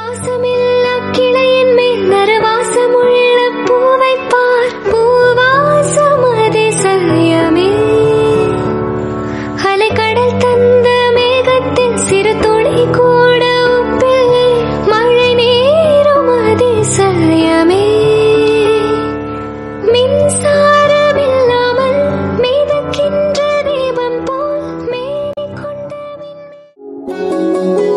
வாசமில்ல கிளையின் மேல் நரவாசமுள்ள பூவை பார் பூவாசம் அதிசயமே அலைக்கடல் தந்த மேகத்தின் சிறு துளி கூட ஒப்பில்லை மழை நீரும் அதிசயமே மின்சாரமில்லாமல் மிதக்கின்ற தீபம் போல் மேனி கொண்ட விண்மீன்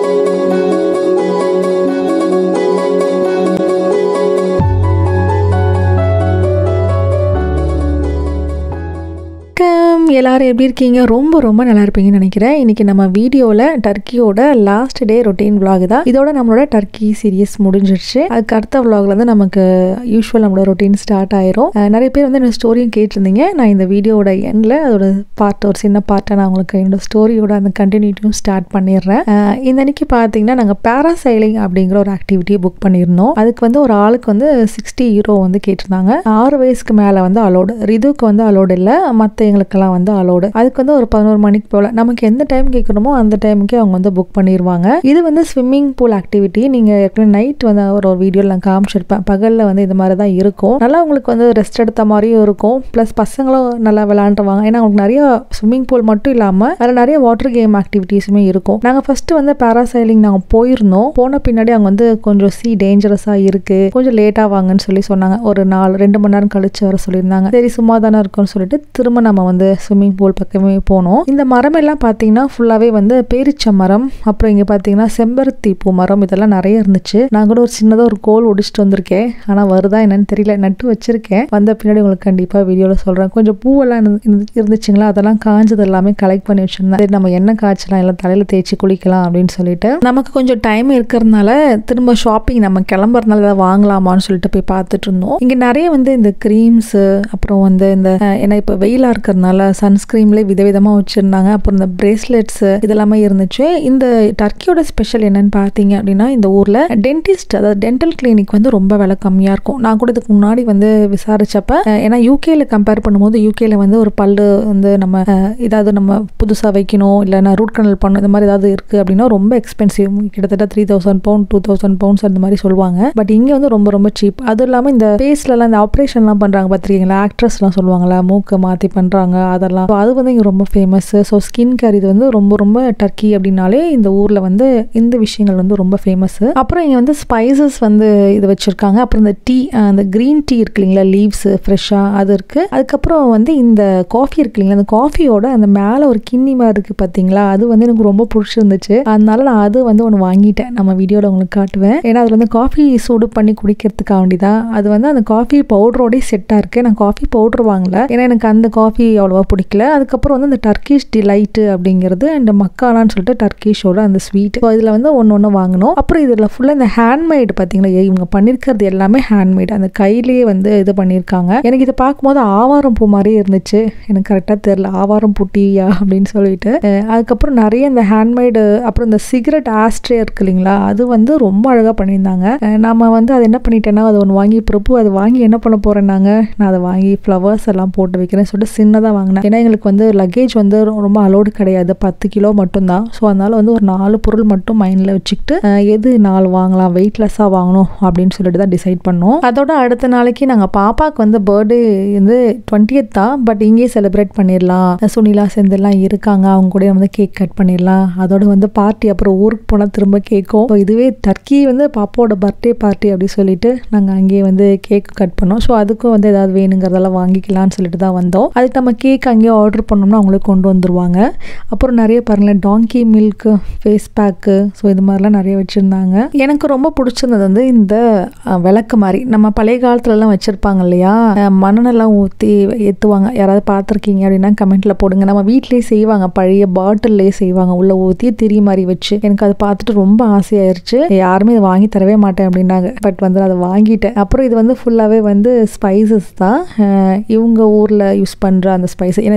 வணக்கம் எல்லாரும் எப்படி இருக்கீங்க ரொம்ப ரொம்ப நல்லா இருப்பீங்கன்னு நினைக்கிறேன் இன்னைக்கு நம்ம வீடியோவில் டர்க்கியோட லாஸ்ட் டே ரொட்டீன் vlog தான் இதோட நம்மளோட டர்க்கி சீரியஸ் முடிஞ்சிருச்சு அதுக்கு அடுத்த vlogல வந்து நமக்கு யூஸ்வல் நம்மளோட ரொட்டீன் ஸ்டார்ட் ஆயிரும் அஹ் நிறைய பேர் வந்து என்னோட ஸ்டோரியும் கேட்டிருந்தீங்க நான் இந்த வீடியோட எண்டில் அதோட பார்ட் ஒரு சின்ன பார்ட்டை நான் உங்களுக்கு என்னோட ஸ்டோரியோட அந்த கண்டினியூட்டியும் ஸ்டார்ட் பண்ணிடுறேன் அஹ் இந்த அன்னைக்கு பார்த்தீங்கன்னா நாங்கள் பேராசைலிங் அப்படிங்கிற ஒரு ஆக்டிவிட்டியை புக் பண்ணியிருந்தோம் அதுக்கு வந்து ஒரு ஆளுக்கு வந்து சிக்ஸ்டி யூரோ வந்து கேட்டிருந்தாங்க ஆறு வயசுக்கு மேலே வந்து அலோடு ரிதுக்கு வந்து அலோடு இல்லை மற்ற எங்களுக்கெல்லாம் வந்து அலோடு அதுக்கு வந்து ஒரு பதினோரு மணிக்கு போல் நமக்கு எந்த டைம் கேட்கணுமோ அந்த டைமுக்கே அவங்க வந்து புக் பண்ணிடுவாங்க இது வந்து ஸ்விம்மிங் பூல் ஆக்டிவிட்டி நீங்கள் ஏற்கனவே நைட் வந்து ஒரு ஒரு வீடியோவில் நான் காமிச்சிருப்பேன் பகலில் வந்து இது மாதிரி தான் இருக்கும் நல்லா உங்களுக்கு வந்து ரெஸ்ட் எடுத்த மாதிரியும் இருக்கும் ப்ளஸ் பசங்களும் நல்லா விளாண்டுருவாங்க ஏன்னா அவங்களுக்கு நிறைய ஸ்விம்மிங் பூல் மட்டும் இல்லாமல் அதில் நிறைய வாட்டர் கேம் ஆக்டிவிட்டீஸுமே இருக்கும் நாங்கள் ஃபஸ்ட்டு வந்து பேராசைலிங் நாங்கள் போயிருந்தோம் போன பின்னாடி அவங்க வந்து கொஞ்சம் சி டேஞ்சரஸாக இருக்குது கொஞ்சம் லேட்டாக வாங்கன்னு சொல்லி சொன்னாங்க ஒரு நாலு ரெண்டு மணி நேரம் கழிச்சு வர சொல்லியிருந்தாங்க சரி சும்மா தானே இருக்கும்னு சொல்லிட்டு திரும்ப நம்ம வந்து ஸ்விம்மிங் பூல் பக்கமே போனோம் இந்த மரம் எல்லாம் பார்த்தீங்கன்னா ஃபுல்லாகவே வந்து பேரிச்ச மரம் அப்புறம் இங்கே பார்த்தீங்கன்னா செம்பருத்தி பூ மரம் இதெல்லாம் நிறைய இருந்துச்சு நான் கூட ஒரு சின்னதாக ஒரு கோல் ஒடிச்சிட்டு வந்திருக்கேன் ஆனால் வருதா என்னன்னு தெரியல நட்டு வச்சிருக்கேன் வந்த பின்னாடி உங்களுக்கு கண்டிப்பாக வீடியோவில் சொல்கிறேன் கொஞ்சம் பூவெல்லாம் இருந்து- இருந்து- இருந்துச்சுங்களா அதெல்லாம் காஞ்சது எல்லாமே கலெக்ட் பண்ணி வச்சிருந்தேன் சரி நம்ம எண்ணெய் காய்ச்சலாம் இல்லை தலையில் தேய்ச்சி குளிக்கலாம் அப்படின்னு சொல்லிட்டு நமக்கு கொஞ்சம் டைம் இருக்கிறதுனால திரும்ப ஷாப்பிங் நம்ம கிளம்புறதுனால ஏதாவது வாங்கலாமான்னு சொல்லிட்டு போய் பார்த்துட்டு இருந்தோம் இங்கே நிறைய வந்து இந்த க்ரீம்ஸு அப்புறம் வந்து இந்த அஹ், ஏன்னா இப்போ வெயிலாக இருக்கிறதுனால சன்ஸ்க்ரீம்லேயே விதவிதமாக வச்சுருந்தாங்க அப்புறம் இந்த பிரேஸ்லெட்ஸு இதெல்லாமே இருந்துச்சு இந்த டர்க்கியோட ஸ்பெஷல் என்னன்னு பார்த்தீங்க அப்படின்னா இந்த ஊரில் டென்டிஸ்ட் அதாவது டென்டல் கிளினிக் வந்து ரொம்ப விலை கம்மியாக இருக்கும் நான் கூட இதுக்கு முன்னாடி வந்து விசாரிச்சப்ப அஹ், ஏன்னா யூகேல கம்பேர் பண்ணும்போது யூகேல வந்து ஒரு பல்லு வந்து நம்ம அஹ், ஏதாவது நம்ம புதுசாக வைக்கணும் இல்லைன்னா ரூட் கனல் பண்ணணும் இந்த மாதிரி ஏதாவது இருக்குது அப்படின்னா ரொம்ப எக்ஸ்பென்சிவ் கிட்டத்தட்ட three thousand pound two thousand pounds அந்த மாதிரி சொல்லுவாங்க பட் இங்கே வந்து ரொம்ப ரொம்ப சீப் அதுவும் இல்லாமல் இந்த ஃபேஸ்லலாம் இந்த ஆப்ரேஷன்லாம் பண்ணுறாங்க பார்த்துருக்கீங்களா ஆக்ட்ரஸ்லாம் சொல்லுவாங்களா மூக்கை மாற்றி பண்ணுறாங்க அதெல்லாம் So அது வந்து இங்கே ரொம்ப ஃபேமஸ் ஸோ ஸ்கின் கேர் இது வந்து ரொம்ப ரொம்ப டர்க்கி அப்படின்னாலே இந்த ஊரில் வந்து இந்த விஷயங்கள் வந்து ரொம்ப ஃபேமஸ் அப்புறம் இங்கே வந்து ஸ்பைசஸ் வந்து இது வச்சுருக்காங்க அப்புறம் இந்த டீ அந்த க்ரீன் டீ இருக்கு இல்லைங்களா லீவ்ஸு ஃப்ரெஷ்ஷாக அது இருக்குது அதுக்கப்புறம் வந்து இந்த காஃபி இருக்கு இல்லைங்களா அந்த காஃபியோட அந்த மேலே ஒரு கிண்ணி மாதிரி இருக்குது பார்த்தீங்களா அது வந்து எனக்கு ரொம்ப பிடிச்சிருந்துச்சு அதனால நான் அது வந்து ஒன்று வாங்கிட்டேன் நம்ம வீடியோவில் உங்களுக்கு காட்டுவேன் ஏன்னா அதில் வந்து காஃபி சூடு பண்ணி குடிக்கிறதுக்காக வேண்டி தான் அது வந்து அந்த காஃபி பவுடரோடய செட்டாக இருக்குது நான் காஃபி பவுடர் வாங்கல ஏன்னா எனக்கு அந்த காஃபி அவ்வளோவா பிடிக்கல அதுக்கப்புறம் வந்து அந்த டர்க்கிஷ் டிலைட்டு அப்படிங்கிறது அந்த மக்காலான்னு சொல்லிட்டு டர்க்கிஷோட அந்த ஸ்வீட் ஸோ இதில் வந்து ஒன்று ஒன்று வாங்கினோம் அப்புறம் இதில் ஃபுல்லாக இந்த ஹேண்ட்மேடு பார்த்தீங்களா இவங்க பண்ணியிருக்கிறது எல்லாமே ஹேண்ட்மேட் அந்த கையிலேயே வந்து இது பண்ணியிருக்காங்க எனக்கு இதை பார்க்கும்போது ஆவாரம் பூ மாதிரியே இருந்துச்சு எனக்கு கரெக்டாக தெரில ஆவாரம் பூ டீயா அப்படின்னு சொல்லிட்டு அஹ் அதுக்கப்புறம் நிறைய இந்த ஹேண்ட்மேடு அப்புறம் இந்த சிகரெட் ஆஸ்ட்ரே இருக்கு இல்லைங்களா அது வந்து ரொம்ப அழகாக பண்ணியிருந்தாங்க அஹ் நாம வந்து அதை என்ன பண்ணிட்டேன்னா அதை ஒன்று வாங்கி பிரபு அதை வாங்கி என்ன பண்ண போறேன்னாங்க நான் அதை வாங்கி ஃப்ளவர்ஸ் எல்லாம் போட்டு வைக்கிறேன் சொல்லிட்டு சின்னதாக வாங்கினேன் ஏன்னா எங்களுக்கு வந்து லக்கேஜ் வந்து ரொ- ரொம்ப அலோடு கிடையாது பத்து கிலோ மட்டும்தான் ஸோ அதனால வந்து ஒரு நாலு பொருள் மட்டும் மைண்டில் வச்சுக்கிட்டு அஹ் எது நாலு வாங்கலாம் வெயிட்லெஸ்ஸாக வாங்கணும் அப்படின்னு சொல்லிட்டு தான் டிசைட் பண்ணோம் அதோட அடுத்த நாளைக்கு நாங்கள் பாப்பாவுக்கு வந்து பர்த்டே வந்து டுவெண்ட்டியத் தான் பட் இங்கேயே செலிப்ரேட் பண்ணிடலாம் சுனிலா செந்தெல்லாம் இருக்காங்க அவங்க கூட வந்து கேக் கட் பண்ணிடலாம் அதோட வந்து பார்ட்டி அப்புறம் ஊருக்கு போனால் திரும்ப கேட்கும் ஸோ இதுவே டர்க்கி வந்து பாப்பாவோட பர்த்டே பார்ட்டி அப்படி சொல்லிட்டு நாங்கள் அங்கேயே வந்து கேக் கட் பண்ணோம் ஸோ அதுக்கும் வந்து ஏதாவது வேணுங்கிறதெல்லாம் வாங்கிக்கலாம்னு சொல்லிட்டு தான் வந்தோம் அதுக்கு நம்ம கேக் அங்கேயே ஆர்டர் பண்ணோம்னா அவங்களே கொண்டு வந்துருவாங்க அப்புறம் நிறைய பாருங்களேன் donkey milk face pack so இது மாதிரிலாம் நிறைய வச்சுருந்தாங்க எனக்கு ரொம்ப பிடிச்சிருந்தது வந்து இந்த அஹ், விளக்கு மாதிரி நம்ம பழைய காலத்துலலாம் வச்சுருப்பாங்க இல்லையா அஹ், மண்ணெல்லாம் ஊற்றி ஏற்றுவாங்க யாராவது பார்த்துருக்கீங்க அப்படின்னா கமெண்ட்டில் போடுங்க நம்ம வீட்டிலேயே செய்வாங்க பழைய பாட்டில்லையே செய்வாங்க உள்ளே ஊற்றி திரி மாதிரி வச்சு எனக்கு அதை பார்த்துட்டு ரொம்ப ஆசையாயிருச்சு யாருமே இதை வாங்கி தரவே மாட்டேன் அப்படின்னாங்க பட் வந்து அதை வாங்கிட்டேன் அப்புறம் இது வந்து ஃபுல்லாகவே வந்து ஸ்பைசஸ் தான் அஹ், இவங்க ஊரில் யூஸ் பண்ணுற அந்த ஸ்பைஸ் ஏன்னா இது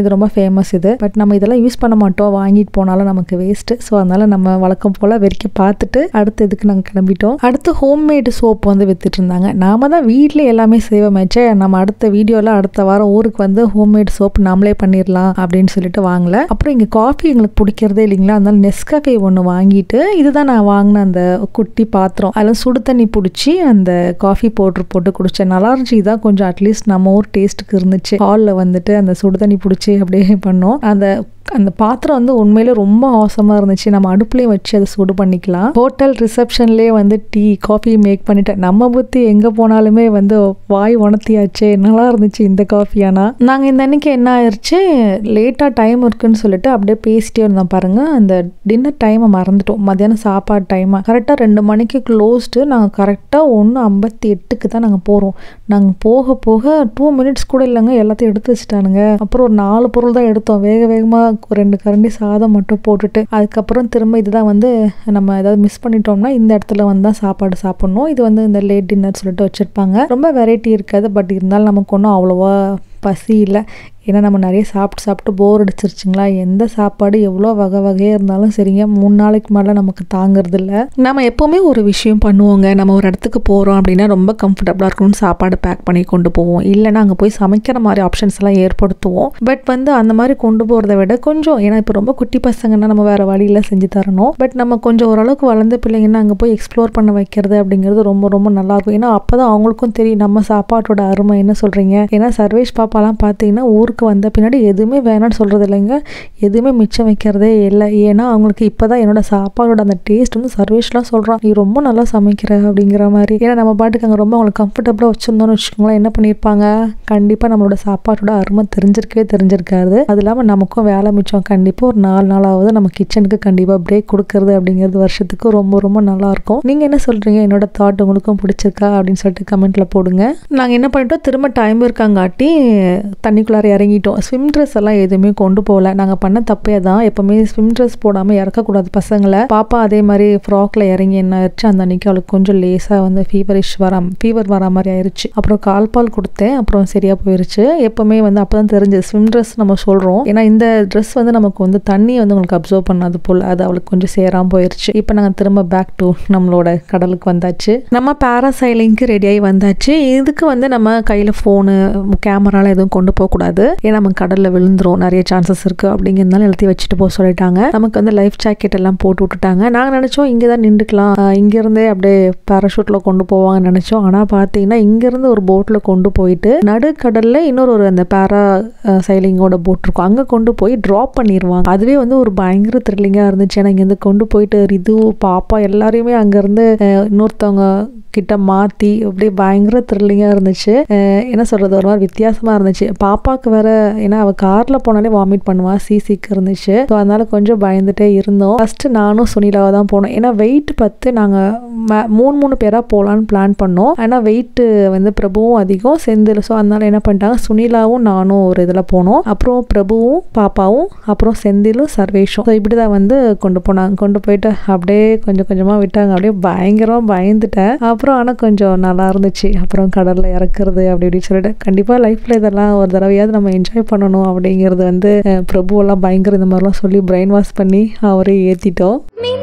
இது ரொம்ப ஃபேமஸ் இது பட் நம்ம இதெல்லாம் யூஸ் பண்ண மாட்டோம் வாங்கிட்டு போனாலும் நமக்கு வேஸ்ட்டு ஸோ அதனால நம்ம வழக்கம் போல் வெறிக்க பார்த்துட்டு அடுத்த இதுக்கு நாங்கள் கிளம்பிட்டோம் அடுத்து ஹோம்மேடு சோப் வந்து வித்துட்டு இருந்தாங்க நாம தான் வீட்டில் எல்லாமே செய்வோமேச்சே நம்ம அடுத்த வீடியோவில் அடுத்த வாரம் ஊருக்கு வந்து ஹோம்மேட் சோப் நாமளே பண்ணிடலாம் அப்படின்னு சொல்லிட்டு வாங்கல அப்புறம் இங்கே காஃபி எங்களுக்கு பிடிக்கிறதே இல்லைங்களா அதனால நெஸ்காஃபே ஒன்று வாங்கிட்டு இதுதான் நான் வாங்கின அந்த குட்டி பாத்திரம் அதில் சுடு தண்ணி பிடிச்சி அந்த காஃபி பவுட்ரு போட்டு குடித்தேன் நல்லா இருந்துச்சு இதான் கொஞ்சம் அட்லீஸ்ட் நம்ம ஊர் டேஸ்ட்டுக்கு இருந்துச்சு ஹாலில் வந்துட்டு அந்த சுடு தண்ணி பிடிச்சி அப்படியே பண்ணோம் அந்த அந்த பாத்திரம் வந்து உண்மையிலே ரொம்ப அவசமாக இருந்துச்சு நம்ம அடுப்புலேயே வச்சு அதை சூடு பண்ணிக்கலாம் ஹோட்டல் ரிசப்ஷன்லேயே வந்து டீ காஃபி மேக் பண்ணிட்டேன் நம்ம புத்தி எங்கே போனாலுமே வந்து வாய் உணர்த்தியாச்சே நல்லா இருந்துச்சு இந்த காஃபி ஆனால் நாங்கள் இந்த அன்னைக்கு என்ன ஆயிடுச்சு லேட்டாக டைம் இருக்குன்னு சொல்லிட்டு அப்படியே பேசிட்டே இருந்தோம் பாருங்க அந்த டின்னர் டைமை மறந்துட்டோம் மத்தியானம் சாப்பாடு டைமாக கரெக்டாக ரெண்டு மணிக்கு க்ளோஸ்டு நாங்கள் கரெக்டாக ஒன்று ஐம்பத்தி எட்டுக்கு தான் நாங்கள் போகிறோம் நாங்கள் போக போக டூ மினிட்ஸ் கூட இல்லைங்க எல்லாத்தையும் எடுத்து வச்சுட்டானுங்க அப்புறம் ஒரு நாலு பொருள் தான் எடுத்தோம் வேக வேகமாக ஒரு ரெண்டு கரண்டி சாதம் மட்டும் போட்டுட்டு அதுக்கப்புறம் திரும்ப இதுதான் வந்து நம்ம ஏதாவது மிஸ் பண்ணிட்டோம்னா இந்த இடத்துல வந்து தான் சாப்பாடு சாப்பிட்ணும் இது வந்து இந்த லேட் டின்னர் சொல்லிட்டு வச்சுருப்பாங்க ரொம்ப வெரைட்டி இருக்காது பட் இருந்தாலும் நமக்கு ஒன்றும் அவ்வளோவா பசி இல்லை ஏன்னா நம்ம நிறைய சாப்பிட்டு சாப்பிட்டு போர் அடிச்சிருச்சுங்களா எந்த சாப்பாடு எவ்வளோ வகை வகையாக இருந்தாலும் சரிங்க மூணு நாளைக்கு மேலே நமக்கு தாங்கிறது இல்லை நம்ம எப்போவுமே ஒரு விஷயம் பண்ணுவோங்க நம்ம ஒரு இடத்துக்கு போகிறோம் அப்படின்னா ரொம்ப கம்ஃபர்டபுளாக இருக்கணும்னு சாப்பாடு பேக் பண்ணி கொண்டு போவோம் இல்லைன்னா அங்கே போய் சமைக்கிற மாதிரி ஆப்ஷன்ஸ் எல்லாம் ஏற்படுத்துவோம் பட் வந்து அந்த மாதிரி கொண்டு போகிறத விட கொஞ்சம் ஏன்னா இப்போ ரொம்ப குட்டி பசங்கன்னா நம்ம வேறு வழியில் செஞ்சு தரணும் பட் நம்ம கொஞ்சம் ஓரளவுக்கு வளர்ந்த பிள்ளைங்கன்னா அங்கே போய் எக்ஸ்ப்ளோர் பண்ண வைக்கிறது அப்படிங்கிறது ரொம்ப ரொம்ப நல்லாயிருக்கும் ஏன்னா அப்போ தான் அவங்களுக்கும் தெரியும் நம்ம சாப்பாட்டோட அருமை என்ன சொல்கிறீங்க ஏன்னா சர்வேஷ் பாப்பாலாம் பார்த்தீங்கன்னா ஊருக்கு வந்த பின்னாடி எதுவுமே வேணாம்னு சொல்கிறது இல்லைங்க எதுவுமே மிச்சம் வைக்கிறதே இல்லை ஏன்னா அவங்களுக்கு இப்போ தான் என்னோட சாப்பாடோட அந்த டேஸ்ட் வந்து சர்வேஷ்லாம் சொல்கிறான் நீ ரொம்ப நல்லா சமைக்கிற அப்படிங்கிற மாதிரி ஏன்னா நம்ம பாட்டுக்கு அங்கே ரொம்ப அவங்களுக்கு கம்ஃபர்டபுளாக வச்சுருந்தோம்னு வச்சுக்கோங்களேன் என்ன பண்ணியிருப்பாங்க கண்டிப்பாக நம்மளோட சாப்பாட்டோட அருமை தெரிஞ்சிருக்கவே தெரிஞ்சிருக்காது அது இல்லாமல் நமக்கும் வேலை மிச்சம் கண்டிப்பாக ஒரு நாலு நாளாவது நம்ம கிச்சனுக்கு கண்டிப்பாக பிரேக் கொடுக்கறது அப்படிங்கிறது வருஷத்துக்கு ரொம்ப ரொம்ப நல்லாயிருக்கும் நீங்கள் என்ன சொல்கிறீங்க என்னோட தாட் உங்களுக்கும் பிடிச்சிருக்கா அப்படின்னு சொல்லிட்டு கமெண்ட்டில் போடுங்க நாங்கள் என்ன பண்ணிட்டோம் திரும்ப டைம் இருக்காங்காட்டி தண்ணிக்குள்ளார இறங்கிட்டோம் ஸ்விம் ட்ரெஸ் எல்லாம் எதுவுமே கொண்டு போகல நாங்கள் பண்ண தப்பே தான் எப்போவுமே ஸ்விம் ட்ரெஸ் போடாமல் இறக்கக்கூடாது பசங்களை பாப்பா அதே மாதிரி ஃப்ராக்ல இறங்கி என்ன ஆயிடுச்சு அந்த அன்னைக்கு அவளுக்கு கொஞ்சம் லேசாக வந்து ஃபீவரிஷ் வரா ஃபீவர் வரா மாதிரி ஆயிடுச்சு அப்புறம் கால் பால் கொடுத்தேன் அப்புறம் சரியாக போயிருச்சு எப்போவுமே வந்து அப்போ தான் தெரிஞ்சது ஸ்விம் ட்ரெஸ் நம்ம சொல்கிறோம் ஏன்னா இந்த ட்ரெஸ் வந்து நமக்கு வந்து தண்ணி வந்து உங்களுக்கு அப்சர்வ் பண்ணாது போல் அது அவளுக்கு கொஞ்சம் சேராமல் போயிருச்சு இப்போ நாங்கள் திரும்ப பேக் டு நம்மளோட கடலுக்கு வந்தாச்சு நம்ம பேராசைலிங்க்கு ரெடியாகி வந்தாச்சு இதுக்கு வந்து நம்ம கையில் ஃபோனு கேமராலாம் எதுவும் கொண்டு போகக்கூடாது ஏன்னா நம்ம கடலில் விழுந்துரும் நிறைய சான்சஸ் இருக்குது அப்படிங்கிறதுனால எல்லாத்தையும் வச்சுட்டு போக சொல்லிட்டாங்க நமக்கு வந்து லைஃப் ஜாக்கெட் எல்லாம் போட்டு விட்டுட்டாங்க நாங்கள் நினச்சோம் இங்கே தான் நின்றுக்கலாம் இங்கேருந்தே அப்படியே பேராஷூட்டில் கொண்டு போவாங்கன்னு நினச்சோம் ஆனால் பார்த்தீங்கன்னா இங்கேருந்து ஒரு போட்டில் கொண்டு போயிட்டு நடுக்கடலில் இன்னொரு ஒரு அந்த பேரா சைலிங்கோட போட் இருக்கும் அங்கே கொண்டு போய் ட்ராப் பண்ணிடுவாங்க அதுவே வந்து ஒரு பயங்கர த்ரில்லிங்காக இருந்துச்சு ஏன்னா இங்கேருந்து கொண்டு போயிட்டு ரிது பாப்பா எல்லாரையுமே அங்கேருந்து இன்னொருத்தவங்க கிட்ட மாற்றி அப்படியே பயங்கர த்ரில்லிங்காக இருந்துச்சு அஹ் என்ன சொல்கிறது ஒரு மாதிரி வித்தியாசமாக இருந்துச்சு பாப்பாவுக்கு வேற ஏன்னா அவள் காரில் போனாலே வாமிட் பண்ணுவாள் சிசிக்கு இருந்துச்சு ஸோ அதனால கொஞ்சம் பயந்துட்டே இருந்தோம் ஃபஸ்ட்டு நானும் சுனிலாவை தான் போனோம் ஏன்னா வெயிட் பார்த்து நாங்கள் மூணு மூணு பேராக போகலான்னு பிளான் பண்ணோம் ஆனால் வெயிட்டு வந்து பிரபுவும் அதிகம் செந்தில் ஸோ அதனால என்ன பண்ணிட்டாங்க சுனிலாவும் நானும் ஒரு இதில் போனோம் அப்புறம் பிரபுவும் பாப்பாவும் அப்புறம் செந்திலும் சர்வேஷும் ஸோ இப்படி தான் வந்து கொண்டு போனாங்க கொண்டு போயிட்டு அப்படியே கொஞ்சம் கொஞ்சமாக விட்டாங்க அப்படியே பயங்கரமாக பயந்துட்டேன் அப்புறம் ஆனால் கொஞ்சம் நல்லா இருந்துச்சு அப்புறம் கடலில் இறக்குறது அப்படி இப்படின்னு சொல்லிட்டு கண்டிப்பாக லைஃப்பில் இதெல்லாம் ஒரு தடவையாவது நம்ம என்ஜாய் பண்ணணும் அப்படிங்கிறது வந்து அஹ், பிரபுவெல்லாம் பயங்கர இந்த மாதிரிலாம் சொல்லி பிரெயின் வாஷ் பண்ணி அவரே ஏற்றிட்டோம்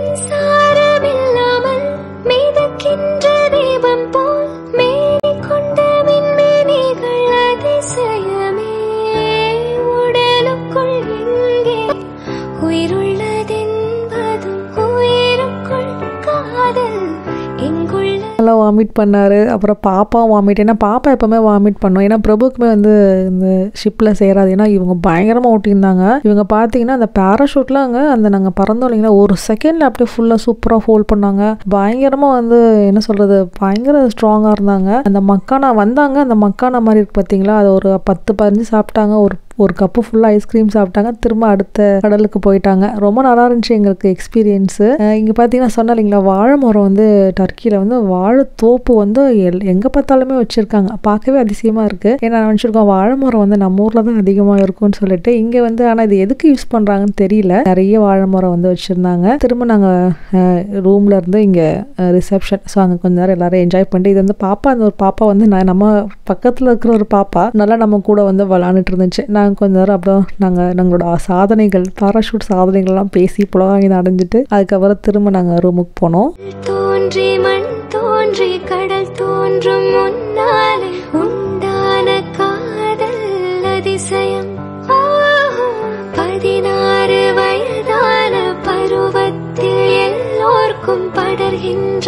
மின்சாரமில்லாமல் மிதக்கின்ற தீபம் போல் மேற்கொண்ட மின்மினிகள் அதிசயமே உடலுக்குள் எங்கே உயிருள்ளதென்பதும் உயிருக்குள் காதல் எங்குள்ள நல்லா வாமிட் பண்ணார் அப்புறம் பாப்பா வாமிட் ஏன்னா பாப்பா எப்போவுமே வாமிட் பண்ணும் ஏன்னா பிரபுக்குமே வந்து இந்த ஷிப்பில் சேராது ஏன்னா இவங்க பயங்கரமாக ஓட்டியிருந்தாங்க இவங்க பார்த்தீங்கன்னா அந்த பேராஷூட்லாம் அங்கே அந்த நாங்கள் பறந்தோம் இல்லைங்களா ஒரு செகண்டில் அப்படியே ஃபுல்லாக சூப்பராக ஹோல்ட் பண்ணாங்க பயங்கரமாக வந்து என்ன சொல்கிறது பயங்கர ஸ்ட்ராங்காக இருந்தாங்க அந்த மக்கானா வந்தாங்க அந்த மக்கானா மாதிரி இருக்கு பார்த்தீங்களா அது ஒரு பத்து பதினஞ்சு சாப்பிட்டாங்க ஒரு ஒரு கப்பு ஃபுல்லாக ஐஸ்கிரீம் சாப்பிட்டாங்க திரும்ப அடுத்த கடலுக்கு போயிட்டாங்க ரொம்ப நல்லா இருந்துச்சு எங்களுக்கு எக்ஸ்பீரியன்ஸு இங்கே பார்த்தீங்கன்னா சொன்ன இல்லைங்களா வாழை மரம் வந்து டர்க்கியில் வந்து வாழை தோப்பு வந்து எல் எங்கே பார்த்தாலுமே வச்சுருக்காங்க பார்க்கவே அதிசயமாக இருக்குது ஏன்னா நினச்சிருக்கோம் வாழை மரம் வந்து நம்ம ஊரில் தான் அதிகமாக இருக்கும்னு சொல்லிட்டு இங்கே வந்து ஆனால் இது எதுக்கு யூஸ் பண்ணுறாங்கன்னு தெரியல நிறைய வாழை மரம் வந்து வச்சுருந்தாங்க திரும்ப நாங்கள் ரூமில் இருந்து இங்கே ரிசப்ஷன் ஸோ அங்கே கொஞ்ச நேரம் எல்லாரும் என்ஜாய் பண்ணிட்டு இது வந்து பாப்பா அந்த ஒரு பாப்பா வந்து நான் நம்ம பக்கத்தில் இருக்கிற ஒரு பாப்பா நல்லா நம்ம கூட வந்து விளாண்டுட்டு இருந்துச்சு நாங்கள் கொஞ்ச நேரம் அப்புறம் நாங்கள் நாங்களோட சாதனைகள் பாராஷூட் சாதனைகள்லாம் பேசி புலகாங்கி அடைஞ்சிட்டு அதுக்கப்புறம் திரும்ப நாங்கள் ரூமுக்கு போனோம் தோன்றி மண் தோன்றி கடல் தோன்றும் முன்னாலே உண்டான காதல் அதிசயம் ஆஹா, பதினாறு வயதான பருவத்தில் எல்லோர்க்கும் படர்கின்ற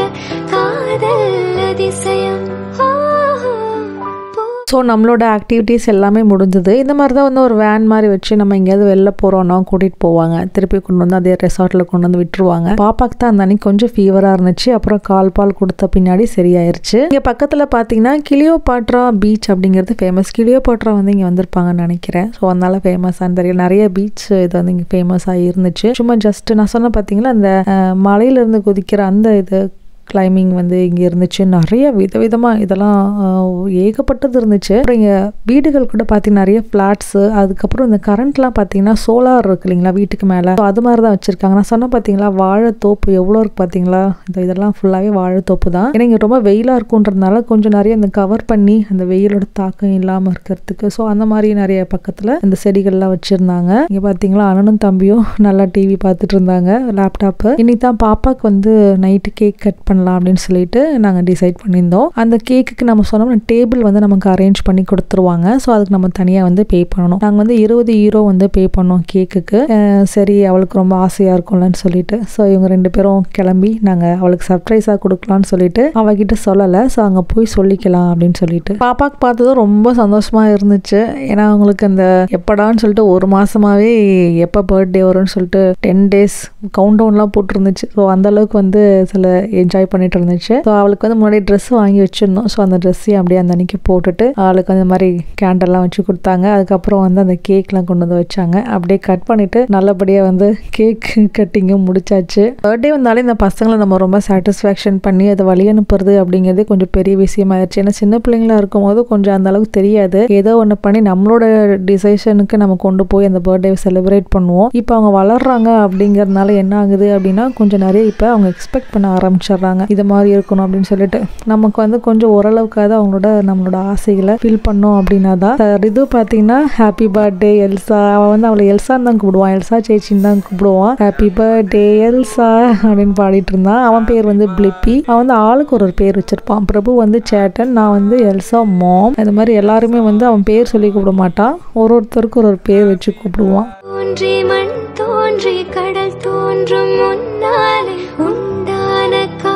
காதல் அதிசயம் ஆஹா, போ- ஸோ நம்மளோட ஆக்டிவிட்டீஸ் எல்லாமே முடிஞ்சது இந்த மாதிரி தான் வந்து ஒரு வேன் மாதிரி வச்சு நம்ம எங்கேயாவது வெளில போகிறோன்னா கூட்டிகிட்டு போவாங்க திருப்பி கொண்டு வந்து அதே ரெசார்ட்டில் கொண்டு வந்து விட்டுருவாங்க பாப்பாக்கு தான் அந்த அன்னைக்கு கொஞ்சம் ஃபீவராக இருந்துச்சு அப்புறம் கால் பால் கொடுத்த பின்னாடி சரியாயிருச்சு இங்கே பக்கத்தில் பார்த்தீங்கன்னா கிளியோபாட்ரா பீச் அப்படிங்கிறது ஃபேமஸ் கிளியோபாட்ரா வந்து இங்கே வந்திருப்பாங்கன்னு நினைக்கிறேன் ஸோ அதனால ஃபேமஸான்னு தெரியல நிறைய பீச் இது வந்து இங்கே ஃபேமஸாக இருந்துச்சு சும்மா ஜஸ்ட் நான் சொன்ன பார்த்தீங்களா அந்த அஹ், மலையிலேருந்து குதிக்கிற அந்த இது கிளைம்பிங் வந்து இங்கே இருந்துச்சு நிறைய விதவிதமாக இதெல்லாம் ஆஹ், ஏகப்பட்டது இருந்துச்சு அப்புறம் இங்கே வீடுகள் கூட பார்த்தீங்கன்னா நிறைய ஃப்ளாட்ஸு அதுக்கப்புறம் இந்த கரண்ட்லாம் பார்த்தீங்கன்னா சோலார் இருக்கு இல்லைங்களா வீட்டுக்கு மேலே அது மாதிரி தான் வச்சுருக்காங்க நான் சொன்ன பார்த்தீங்களா வாழைத்தோப்பு எவ்வளோ இருக்கு பார்த்தீங்களா இந்த இதெல்லாம் ஃபுல்லாகவே வாழைத்தோப்பு தான் ஏன்னா இங்கே ரொம்ப வெயிலாக இருக்குன்றதுனால கொஞ்சம் நிறைய இந்த கவர் பண்ணி அந்த வெயிலோட தாக்கம் இல்லாமல் இருக்கிறதுக்கு ஸோ அந்த மாதிரி நிறைய பக்கத்தில் இந்த செடிகள்லாம் வச்சுருந்தாங்க இங்கே பார்த்தீங்களா அண்ணனும் தம்பியும் நல்லா டிவி பார்த்துட்டு இருந்தாங்க லேப்டாப்பு இன்னைக்கு தான் பாப்பாக்கு வந்து நைட்டு கேக் கட் பண்ணலாம் அப்படின்னு சொல்லிட்டு நாங்கள் டிசைட் பண்ணியிருந்தோம் அந்த கேக்குக்கு நம்ம சொன்னோம்னா டேபிள் வந்து நமக்கு அரேஞ்ச் பண்ணி கொடுத்துருவாங்க ஸோ அதுக்கு நம்ம தனியாக வந்து பே பண்ணணும் நாங்கள் வந்து இருபது ஈரோ வந்து பே பண்ணோம் கேக்குக்கு அஹ் சரி அவளுக்கு ரொம்ப ஆசையாக இருக்கும்லன்னு சொல்லிட்டு ஸோ இவங்க ரெண்டு பேரும் கிளம்பி நாங்கள் அவளுக்கு சர்ப்ரைஸாக கொடுக்கலான்னு சொல்லிட்டு அவகிட்ட சொல்லலை ஸோ அங்கே போய் சொல்லிக்கலாம் அப்படின்னு சொல்லிட்டு பாப்பாக்கு பார்த்ததும் ரொம்ப சந்தோஷமாக இருந்துச்சு ஏன்னா அவங்களுக்கு அந்த எப்படான்னு சொல்லிட்டு ஒரு மாசமாவே எப்போ பர்த்டே வரும்னு சொல்லிட்டு டென் டேஸ் கவுண்ட் டவுன்லாம் போட்டிருந்துச்சு ஸோ அந்த அளவுக்கு வந்து சில என்ஜாய் பண்ணிட்டு இருந்துச்சு ஸோ அவளுக்கு வந்து முன்னாடி ட்ரெஸ் வாங்கி வச்சிருந்தோம் ஸோ அந்த ட்ரெஸ்ஸையும் அப்படியே அந்த அன்னைக்கு போட்டுட்டு அவளுக்கு அந்த மாதிரி கேண்டல்லாம் வச்சு கொடுத்தாங்க அதுக்கப்புறம் வந்து அந்த கேக்லாம் கொண்டு வந்து வச்சாங்க அப்படியே கட் பண்ணிட்டு நல்லபடியாக வந்து கேக் கட்டிங்கும் முடிச்சாச்சு பர்த்டே வந்தாலே இந்த பசங்களை நம்ம ரொம்ப சாட்டிஸ்ஃபேக்ஷன் பண்ணி அதை வழி அனுப்புறது அப்படிங்கிறது கொஞ்சம் பெரிய விஷயமாயிருச்சு ஏன்னா சின்ன பிள்ளைங்களா இருக்கும்போது கொஞ்சம் அந்த அளவுக்கு தெரியாது ஏதோ ஒன்று பண்ணி நம்மளோட டிசைஷனுக்கு நம்ம கொண்டு போய் அந்த பர்த்டேவை செலிப்ரேட் பண்ணுவோம் இப்போ அவங்க வளர்றாங்க அப்படிங்கறதுனால என்ன ஆகுது அப்படின்னா கொஞ்சம் நிறைய இப்போ அவங்க எக்ஸ்பெக்ட் பண்ண ஆரம்பிச்சிடுறாங்க இது மாதிரி இருக்கணும் அப்படின்னு சொல்லிட்டு நமக்கு வந்து கொஞ்சம் ஓரளவுக்காவது அவங்களோட நம்மளோட ஆசைகளை ஃபில் பண்ணோம் அப்படின்னா தான் இது பார்த்தீங்கன்னா ஹாப்பி பர்த்டே எல்சா அவன் வந்து அவளை எல்சான்னு தான் கூப்பிடுவான் எல்சா சேச்சின்னு தான் கூப்பிடுவான் ஹாப்பி பர்த்டே எல்சா அப்படின்னு பாடிட்டு இருந்தான் அவன் பேர் வந்து பிளிப்பி அவன் வந்து ஆளுக்கு ஒரு ஒரு பேர் வச்சிருப்பான் பிரபு வந்து சேட்டன் நான் வந்து எல்சா மாம் இந்த மாதிரி எல்லாருமே வந்து அவன் பேர் சொல்லி கூப்பிட மாட்டான் ஒரு ஒருத்தருக்கு ஒரு ஒரு பேர் வச்சு கூப்பிடுவான் தோன்றி மண் தோன்றி கடல் தோன்றும் முன்னாலே உண்டான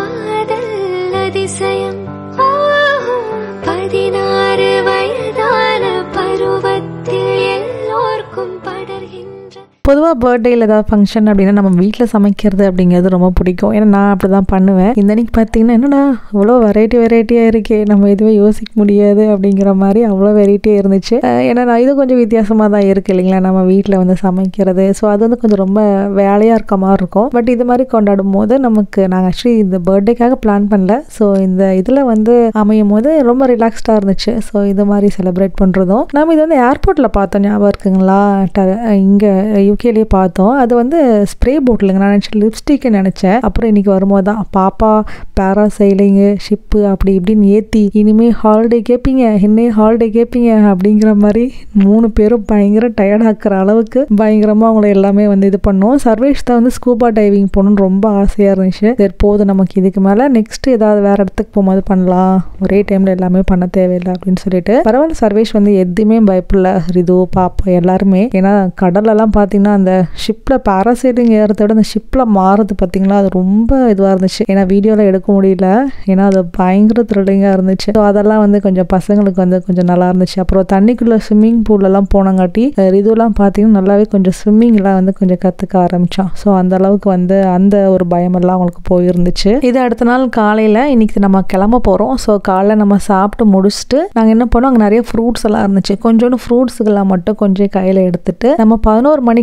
காதல் அதிசயம் ஆஹா, பதினாறு வயதான பருவத்தில் எல்லோர்க்கும் படர்கின்ற பொதுவாக பர்த்டேயில் ஏதாவது ஃபங்க்ஷன் அப்படின்னா நம்ம வீட்டில் சமைக்கிறது அப்படிங்கிறது ரொம்ப பிடிக்கும் ஏன்னா நான் அப்படி தான் பண்ணுவேன் இந்த அன்னைக்கு பார்த்தீங்கன்னா என்னடா இவ்வளோ வெரைட்டி வெரைட்டியாக இருக்கே நம்ம எதுவுமே யோசிக்க முடியாது அப்படிங்கிற மாதிரி அவ்வளோ வெரைட்டியாக இருந்துச்சு அஹ் ஏன்னா நான் இது கொஞ்சம் வித்தியாசமாக தான் இருக்குது இல்லைங்களா நம்ம வீட்டில் வந்து சமைக்கிறது ஸோ அது வந்து கொஞ்சம் ரொம்ப வேலையாக இருக்க மாதிரி இருக்கும் பட் இது மாதிரி கொண்டாடும் போது நமக்கு நாங்கள் ஆக்சுவலி இந்த பர்த்டேக்காக பிளான் பண்ணல ஸோ இந்த இதில் வந்து அமையும் போது ரொம்ப ரிலாக்ஸ்டாக இருந்துச்சு ஸோ இது மாதிரி செலிப்ரேட் பண்ணுறதும் நம்ம இது வந்து ஏர்போர்ட்டில் பார்த்தோம் ஞாபகம் இருக்குங்களா இங்கே யூகேலேயே பார்த்தோம் அது வந்து ஸ்ப்ரே போட்டிலுங்க நான் நினச்சேன் லிப்ஸ்டிக்கு நினச்சேன் அப்புறம் இன்னைக்கு வரும்போது தான் பாப்பா பேராசைலிங்கு ஷிப்பு அப்படி இப்படின்னு ஏற்றி இனிமேல் ஹாலிடே கேட்பீங்க என்ன ஹாலிடே கேட்பீங்க அப்படிங்கிற மாதிரி மூணு பேரும் பயங்கர டயர்டாக்குற அளவுக்கு பயங்கரமாக அவங்கள எல்லாமே வந்து இது பண்ணோம் சர்வேஷ் தான் வந்து ஸ்கூபா டைவிங் போகணுன்னு ரொம்ப ஆசையாக இருந்துச்சு சரி போதும் நமக்கு இதுக்கு மேலே நெக்ஸ்ட் ஏதாவது வேற இடத்துக்கு போகும்போது பண்ணலாம் ஒரே டைமில் எல்லாமே பண்ண தேவையில்லை அப்படின்னு சொல்லிட்டு பரவாயில்ல சர்வேஷ் வந்து எதுவுமே பயப்படல ரிது பாப்பா எல்லாருமே ஏன்னா கடலெல்லாம் பார்த்தீங்கன்னா அந்த ஷிப்பில் பாராசைலிங் ஏறத விட அந்த ஷிப்பில் மாறுறது பார்த்தீங்களா அது ரொம்ப இதுவாக இருந்துச்சு ஏன்னா வீடியோவில் எடுக்க முடியல ஏன்னா அது பயங்கர த்ரில்லிங்காக இருந்துச்சு ஸோ அதெல்லாம் வந்து கொஞ்சம் பசங்களுக்கு வந்து கொஞ்சம் நல்லா இருந்துச்சு அப்புறம் தண்ணிக்குள்ளே ஸ்விம்மிங் பூல்லலாம் போனங்காட்டி அஹ் ரிதுலாம் பார்த்தீங்கன்னா நல்லாவே கொஞ்சம் ஸ்விம்மிங்லாம் வந்து கொஞ்சம் கற்றுக்க ஆரம்பித்தான் ஸோ அந்த அளவுக்கு வந்து அந்த ஒரு பயமெல்லாம் அவங்களுக்கு போயிருந்துச்சு இது அடுத்த நாள் காலையில் இன்னைக்கு நம்ம கிளம்ப போகிறோம் ஸோ காலைல நம்ம சாப்பிட்டு முடிச்சுட்டு நாங்கள் என்ன பண்ணோம் அங்கே நிறைய ஃப்ரூட்ஸ் எல்லாம் இருந்துச்சு கொஞ்சோண்டு ஃப்ரூட்ஸுக்கெல்லாம் மட்டும் கொஞ்சம் கையில் எடுத்துட்டு நம்ம பதினோரு மணிக்கு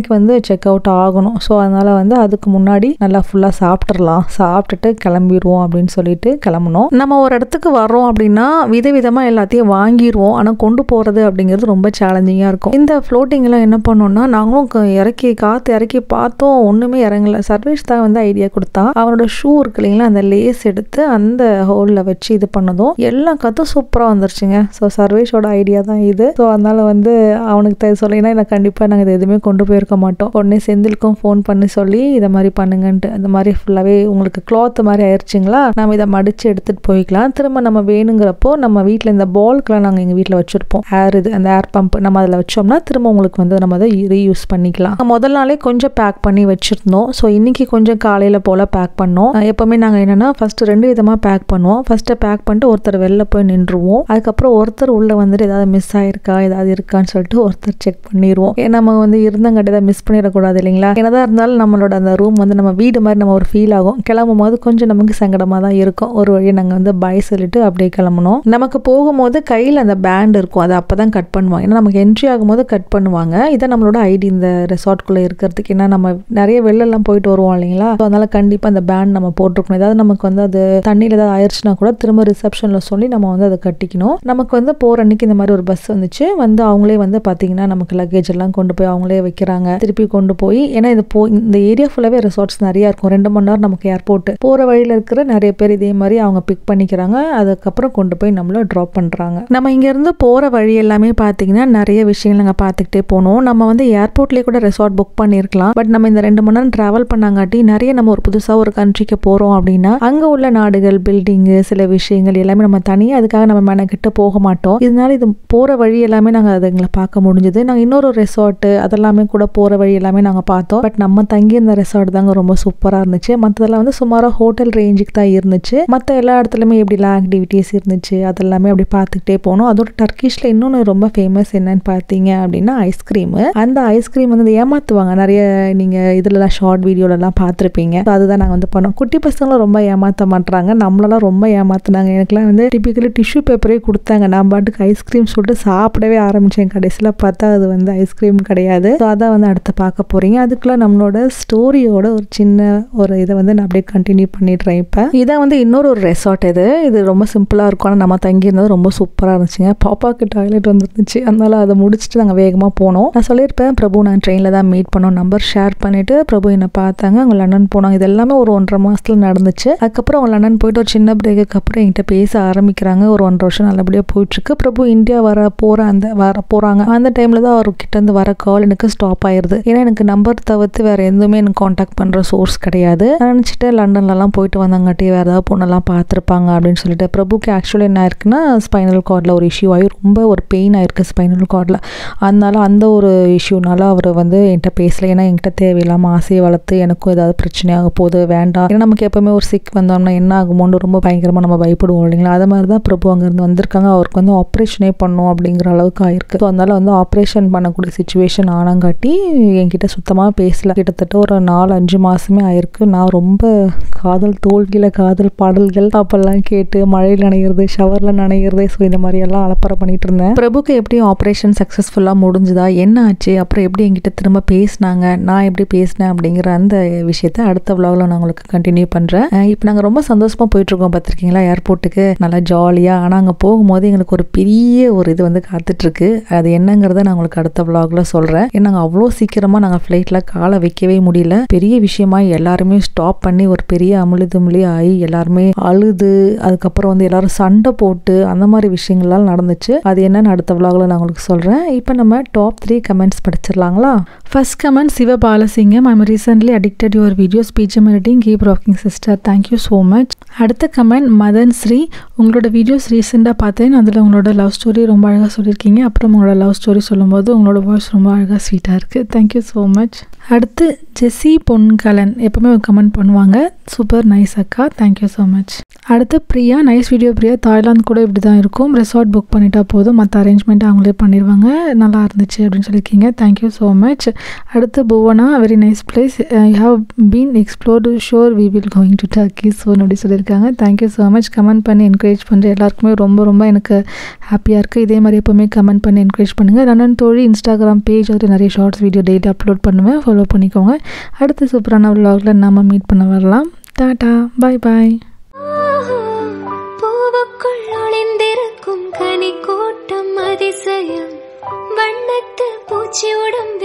மணிக்கு வந்து செக் அவுட் ஆகணும் ஸோ அதனால் வந்து அதுக்கு முன்னாடி நல்லா ஃபுல்லாக சாப்பிட்றலாம் சாப்பிட்டுட்டு கிளம்பிடுவோம் அப்படின்னு சொல்லிட்டு கிளம்பணும் நம்ம ஒரு இடத்துக்கு வர்றோம் அப்படின்னா விதவிதமாக எல்லாத்தையும் வாங்கிடுவோம் ஆனால் கொண்டு போகிறது அப்படிங்கிறது ரொம்ப சேலஞ்சிங்காக இருக்கும் இந்த ஃப்ளோட்டிங்கில் என்ன பண்ணோம்னா நாங்களும் க- இறக்கி காற்று இறக்கி பார்த்தோம் ஒன்றுமே இறங்கல சர்வேஷ் தான் வந்து ஐடியா கொடுத்தா அவனோட ஷூ இருக்கு இல்லைங்களா அந்த லேஸ் எடுத்து அந்த ஹோலில் வச்சு இது பண்ணதும் எல்லாம் கற்று சூப்பராக வந்துருச்சுங்க ஸோ சர்வேஷோட ஐடியா தான் இது ஸோ அதனால் வந்து அவனுக்கு த சொல்லினா நான் கண்டிப்பாக நாங்கள் இது எதுவுமே கொண்டு போயிருக்க மாட்டோம் உடனே செந்திலுக்கும் ஃபோன் பண்ணி சொல்லி இதை மாதிரி பண்ணுங்கன்ட்டு அந்த மாதிரி ஃபுல்லாகவே உங்களுக்கு கிளாத் மாதிரி ஆயிடுச்சுங்களா நம்ம இதை மடித்து எடுத்துகிட்டு போய்க்கலாம் திரும்ப நம்ம வேணுங்கிறப்போ நம்ம வீட்டில் இந்த பால்க்கெலாம் நாங்கள் எங்கள் வீட்டில் வச்சுருப்போம் ஏர் இது அந்த ஏர் பம்ப் நம்ம அதில் வச்சோம்னா திரும்ப உங்களுக்கு வந்து நம்ம அதை ரீயூஸ் பண்ணிக்கலாம் முதல் நாளே கொஞ்சம் பேக் பண்ணி வச்சுருந்தோம் ஸோ இன்றைக்கி கொஞ்சம் காலையில் போல் பேக் பண்ணோம் அஹ் எப்போவுமே நாங்கள் என்னென்னா ஃபஸ்ட்டு ரெண்டு விதமாக பேக் பண்ணுவோம் ஃபஸ்ட்டு பேக் பண்ணிட்டு ஒருத்தர் வெளில போய் நின்றுவோம் அதுக்கப்புறம் ஒருத்தர் உள்ளே வந்துட்டு ஏதாவது மிஸ் ஆயிருக்கா ஏதாவது இருக்கான்னு சொல்லிட்டு ஒருத்தர் செக் பண்ணிடுவோம் ஏன்னா நம்ம வந்து இருந்தங்காட்டி ஏதாவது மிஸ் பண்ணிடக்கூடாது இல்லைங்களா என்னதான் இருந்தாலும் நம்மளோட அந்த ரூம் வந்து நம்ம வீடு மாதிரி நம்ம ஒரு ஃபீல் ஆகும் கிளம்பும் போது கொஞ்சம் நமக்கு சங்கடமாக தான் இருக்கும் ஒரு வழியை நாங்கள் வந்து பாய் சொல்லிட்டு அப்படியே கிளம்பணும் நமக்கு போகும்போது கையில் அந்த பேண்ட் இருக்கும் அதை அப்போ தான் கட் பண்ணுவாங்க ஏன்னா நமக்கு என்ட்ரி ஆகும்போது கட் பண்ணுவாங்க இதான் நம்மளோட ஐடி இந்த ரெசார்ட்குள்ளே இருக்கிறதுக்கு ஏன்னா நம்ம நிறைய வெளிலலாம் போயிட்டு வருவோம் இல்லைங்களா ஸோ அதனால கண்டிப்பாக அந்த பேண்ட் நம்ம போட்டிருக்கணும் ஏதாவது நமக்கு வந்து அது தண்ணியில் ஏதாவது ஆயிடுச்சுன்னா கூட திரும்ப ரிசப்ஷனில் சொல்லி நம்ம வந்து அதை கட்டிக்கணும் நமக்கு வந்து போகிற அன்னைக்கு இந்த மாதிரி ஒரு பஸ் வந்துச்சு வந்து அவங்களே வந்து பார்த்தீங்கன்னா நமக்கு லக்கேஜ் எல்லாம் கொண்டு போய் அவங்களே வைக்கிறாங்க திருப்பி கொண்டு போய் ஏன்னா இது போ இந்த ஏரியா ஃபுல்லாகவே ரிசார்ட்ஸ் நிறையா இருக்கும் ரெண்டு மணி நேரம் நமக்கு ஏர்போர்ட் போகிற வழியில் இருக்கிற நிறைய பேர் இதே மாதிரி அவங்க பிக் பண்ணிக்கிறாங்க அதுக்கப்புறம் கொண்டு போய் நம்மள ட்ராப் பண்ணுறாங்க நம்ம இங்கேருந்து போகிற வழி எல்லாமே பார்த்தீங்கன்னா நிறைய விஷயங்கள் நாங்கள் பார்த்துக்கிட்டே போனோம் நம்ம வந்து ஏர்போர்ட்லேயே கூட ரெசார்ட் புக் பண்ணியிருக்கலாம் பட் நம்ம இந்த ரெண்டு மணி நேரம் ட்ராவல் பண்ணாங்காட்டி நிறைய நம்ம ஒரு புதுசாக ஒரு கண்ட்ரிக்கு போகிறோம் அப்படின்னா அங்கே உள்ள நாடுகள் பில்டிங்கு சில விஷயங்கள் எல்லாமே நம்ம தனியாக அதுக்காக நம்ம மெனக்கிட்டு போக மாட்டோம் இதனால இது போகிற வழி எல்லாமே நாங்கள் அதுங்களை பார்க்க முடிஞ்சது நாங்கள் இன்னொரு ரெசார்ட்டு அதெல்லாமே கூட போகிற வழி எல்லாமே நாங்கள் பார்த்தோம் பட் நம்ம தங்கி இருந்த ரெசார்ட் தாங்க ரொம்ப சூப்பராக இருந்துச்சு மற்றதெல்லாம் வந்து சுமாராக ஹோட்டல் ரேஞ்சுக்கு தான் இருந்துச்சு மற்ற எல்லா இடத்துலையுமே எப்படிலாம் ஆக்டிவிட்டீஸ் இருந்துச்சு அதெல்லாமே அப்படி பார்த்துக்கிட்டே போனோம் அதோட டர்க்கிஷில் இன்னொன்று ரொம்ப ஃபேமஸ் என்னன்னு பார்த்தீங்க அப்படின்னா ஐஸ்கிரீமு அந்த ஐஸ்கிரீம் வந்து ஏமாற்றுவாங்க நிறைய நீங்கள் இதுலலாம் ஷார்ட் வீடியோலலாம் பார்த்துருப்பீங்க So அதுதான் நாங்கள் வந்து பண்ணோம் குட்டி பசங்களும் ரொம்ப ஏமாற்ற மாட்டுறாங்க நம்மளெல்லாம் ரொம்ப ஏமாத்துனாங்க எனக்குலாம் வந்து டிப்பிக்கலி டிஷ்யூ பேப்பரே கொடுத்தாங்க நான் பாட்டுக்கு ஐஸ்கிரீம் சொல்லிட்டு சாப்பிடவே ஆரம்பித்தேன் கடைசியில் பார்த்தா அது வந்து ஐஸ்கிரீம் கிடையாது ஸோ அதான் வந்து அடுத்து பார்க்க போகிறீங்க அதுக்குள்ள நம்மளோட ஸ்டோரியோட ஒரு சின்ன ஒரு இதை வந்து நான் அப்படியே கண்டினியூ பண்ணிடுறேன் இப்போ இதான் வந்து இன்னொரு ஒரு ரெசார்ட் இது இது ரொம்ப சிம்பிளாக இருக்கும் ஆனால் நம்ம தங்கியிருந்தது ரொம்ப சூப்பராக இருந்துச்சுங்க பாப்பாவுக்கு டாய்லெட் வந்துருந்துச்சு அதனால அதை முடிச்சுட்டு நாங்கள் வேகமாக போனோம் நான் சொல்லியிருப்பேன் பிரபு நான் ட்ரெயினில் தான் மீட் பண்ணோம் நம்பர் ஷேர் பண்ணிவிட்டு பிரபு என்னை பார்த்தாங்க அவங்க லண்டன் போனாங்க இது எல்லாமே ஒரு ஒன்றரை மாதத்தில் நடந்துச்சு அதுக்கப்புறம் அவங்க லண்டன் போயிட்டு ஒரு சின்ன பிரேக்குக்கு அப்புறம் என்கிட்ட பேச ஆரம்பிக்கிறாங்க ஒரு ஒன்றரை வருஷம் நல்லபடியாக போயிட்டுருக்கு பிரபு இந்தியா வர போகிற அந்த வர போகிறாங்க அந்த டைமில் தான் அவர் கிட்டேருந்து வர கால் எனக்கு ஸ்டாப் ஆயிருது ஏன்னா எனக்கு நம்பர் தவிர்த்து வேறு எதுவுமே எனக்கு காண்டாக்ட் பண்ணுற சோர்ஸ் கிடையாது நான் நினச்சிட்டு லண்டன்லலாம் போயிட்டு வந்தாங்காட்டி வேறு ஏதாவது பொண்ணெல்லாம் பார்த்துருப்பாங்க அப்படின்னு சொல்லிட்டு பிரபுக்கு ஆக்சுவலி என்ன ஆயிருக்குன்னா ஸ்பைனல் கார்டில் ஒரு இஷ்யூ ஆகி ரொம்ப ஒரு பெயின் ஆயிருக்கு ஸ்பைனல் கார்டில் அதனால அந்த ஒரு இஷ்யூனால அவர் வந்து என்கிட்ட பேசல ஏன்னா என்கிட்ட தேவையில்லாமல் ஆசையை வளர்த்து எனக்கும் ஏதாவது பிரச்சனையாக போகுது வேண்டாம் ஏன்னா நமக்கு எப்பவுமே ஒரு சிக் வந்தோம்னா என்ன ஆகுமோன்னு ரொம்ப பயங்கரமாக நம்ம பயப்படுவோம் இல்லைங்களா அது மாதிரி தான் பிரபு அங்கேருந்து வந்திருக்காங்க அவருக்கு வந்து ஆப்ரேஷனே பண்ணும் அப்படிங்கிற அளவுக்கு ஆயிருக்கு ஸோ அதனால வந்து ஆப்ரேஷன் பண்ணக்கூடிய சுச்சுவேஷன் ஆனங்காட்டி என்கிட்ட சுத்தமாக பேசல கிட்டத்தட்ட ஒரு நாலு அஞ்சு மாசமே ஆயிருக்கு நான் ரொம்ப காதல் தோல்வியில் காதல் பாடல்கள் அப்பெல்லாம் கேட்டு மழையில் நனைகிறது ஷவரில் நனைகிறது ஸோ இந்த மாதிரி எல்லாம் அலப்பறை பண்ணிட்டு இருந்தேன் பிரபுக்கு எப்படி ஆப்ரேஷன் சக்ஸஸ்ஃபுல்லாக முடிஞ்சுதா என்ன ஆச்சு அப்புறம் எப்படி என்கிட்ட திரும்ப பேசினாங்க நான் எப்படி பேசினேன் அப்படிங்கிற அந்த விஷயத்த அடுத்த vlogல நான் உங்களுக்கு கண்டினியூ பண்ணுறேன் இப்போ நாங்கள் ரொம்ப சந்தோஷமாக போயிட்டுருக்கோம் பார்த்துருக்கீங்களா ஏர்போர்ட்டுக்கு நல்லா ஜாலியாக ஆனால் அங்கே போகும்போது எங்களுக்கு ஒரு பெரிய ஒரு இது வந்து காத்துட்ருக்கு அது என்னங்கிறத நான் உங்களுக்கு அடுத்த vlogல சொல்கிறேன் ஏன்னா நாங்கள் அவ்வளோ சீக்கிரமாக நாங்கள் ஃப்ளைட்டில் காலை வைக்கவே முடியல பெரிய விஷயமா எல்லாருமே ஸ்டாப் பண்ணி ஒரு பெரிய அமுளி தும்ளி ஆகி எல்லாருமே அழுது அதுக்கப்புறம் வந்து எல்லாரும் சண்டை போட்டு அந்த மாதிரி விஷயங்கள்லாம் நடந்துச்சு அது என்னன்னு அடுத்த vlogல நான் உங்களுக்கு சொல்கிறேன் இப்போ நம்ம டாப் த்ரீ கமெண்ட்ஸ் படிச்சிடலாங்களா first comment Siva Balasingam I'm recently addicted your video speech editing keep rocking sister thank you so much அடுத்த கமெண்ட் மதன் ஸ்ரீ உங்களோட வீடியோஸ் ரீசெண்டாக பார்த்தேன் அதில் உங்களோட லவ் ஸ்டோரி ரொம்ப அழகாக சொல்லியிருக்கீங்க அப்புறம் உங்களோட லவ் ஸ்டோரி சொல்லும்போது உங்களோட வாய்ஸ் ரொம்ப அழகாக ஸ்வீட்டாக இருக்குது தேங்க்யூ ஸோ மச் அடுத்து ஜெஸ்ஸி பொன்கலன் எப்பவுமே கமெண்ட் பண்ணுவாங்க சூப்பர் நைஸ் அக்கா தேங்க்யூ ஸோ மச் அடுத்து Priya nice video Priya Thailand கூட இப்படி தான் இருக்கும் ரெசார்ட் புக் பண்ணிட்டா போதும் மற்ற அரேஞ்ச்மெண்ட் அவங்களே பண்ணிடுவாங்க நல்லா இருந்துச்சு அப்படின்னு சொல்லியிருக்கீங்க தேங்க்யூ ஸோ மச் அடுத்து Bhuvana very nice place I have been explored sure we will going to Turkey soon அப்படி சொல்லியிருக்காங்க தேங்க்யூ ஸோ மச் கமெண்ட் பண்ணி என்கரேஜ் பண்ணுற எல்லாருக்குமே ரொம்ப ரொம்ப எனக்கு ஹாப்பியாக இருக்குது இதே மாதிரி எப்போவுமே கமெண்ட் பண்ணி என்கரேஜ் பண்ணுங்கள் ரன்னன் தோழி இன்ஸ்டாகிராம் பேஜ் அதில் நிறைய ஷார்ட்ஸ் வீடியோ டெய்லி அப்லோட் பண்ணுவேன் ஃபாலோ பண்ணிக்கோங்க அடுத்த சூப்பரான vlogல நாம மீட் பண்ண வரலாம் டாடா பாய் பாய் பூவுக்குள் ஒளிந்திருக்கும் கனி கூட்டம் அதிசயம் வண்ணத்து பூச்சி உடம்பு